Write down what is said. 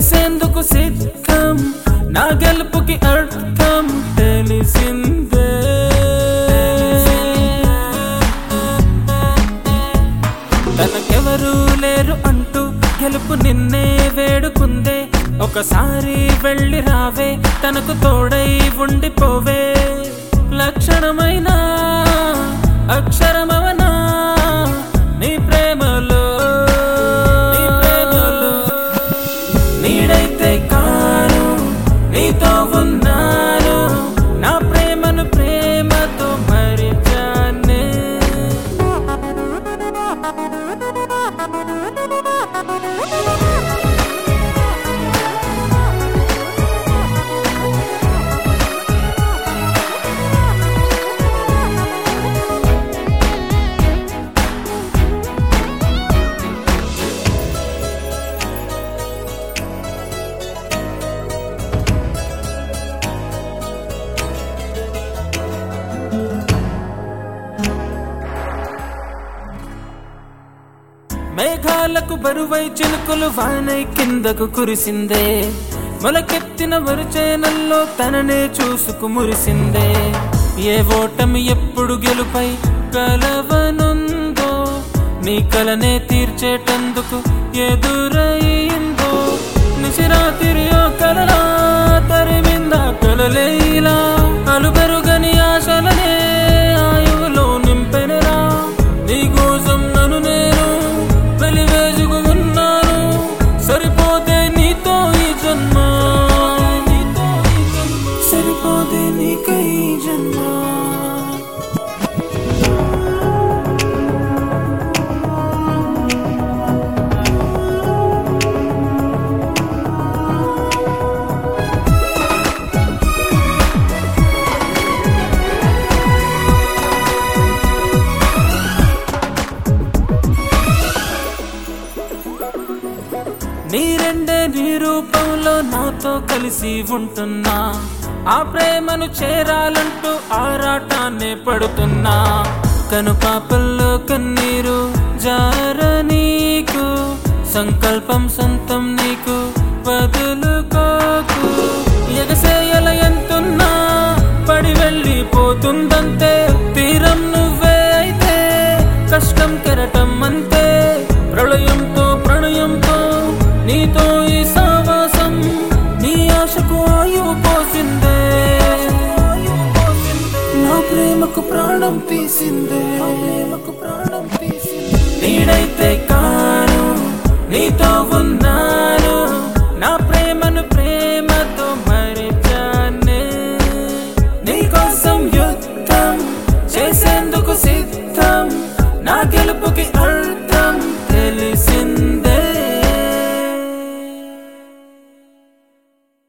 చేసేందుకు సిద్ధం నా గెలుపుకి అర్థం తెలిసిందే తనకెవరూ లేరు అంటూ గెలుపు నిన్నే వేడుకుందే ఒకసారి వెళ్ళి రావే తనకు తోడై ఉండిపోవే లక్షణమైన అక్షరమవనా నీ ప్రేమలో నీ ప్రేమలో నీడైతే కాను నీతో ఉన్నాను నా ప్రేమను ప్రేమతో మరిచానే మేఘాలకు బరువై చినుకులు వానై కిందకు కురిసిందే మొలకెత్తిన వరుచేనల్లో తననే చూసుకు మురిసిందే ఏ ఓటమి ఎప్పుడు గెలుపై కలవనుందో నీ కలనే తీర్చేటందుకు ఎదురయిందో నిశిరాతిరి ఓ కలలా తరిమిందా కలలేలా అలుబెరుగని ఆశలనే ఆయువులో నింపెనరా నీ కోసం నన్ను నేను వెలివేసుకు ఉన్నాను సరిపోతే నీతో ఈ జన్మ సరిపోతే నీకై జన్మ నీ రెండే నీ రూపంలో నాతో కలిసి ఉంటున్నా ఆ ప్రేమను చేరాలంటూ ఆరాటాన్ని పడుతున్నా కను పాపల్లో కన్నీరు జార నీకు సంకల్పం సొంతం నీకు వదులుకోకు ఎగసేయల ఎంతున్నా పడి వెళ్ళిపోతుందంతే తీరం నువ్వే అయితే కష్టం కెరటం అంతే ప్రళయంతో ప్రణయంతో నీతో ఈ సావాసం నీ ఆశకు ఆయువు పోసిందే నా ప్రేమకు ప్రాణం తీసిందే ప్రేమకు ప్రాణం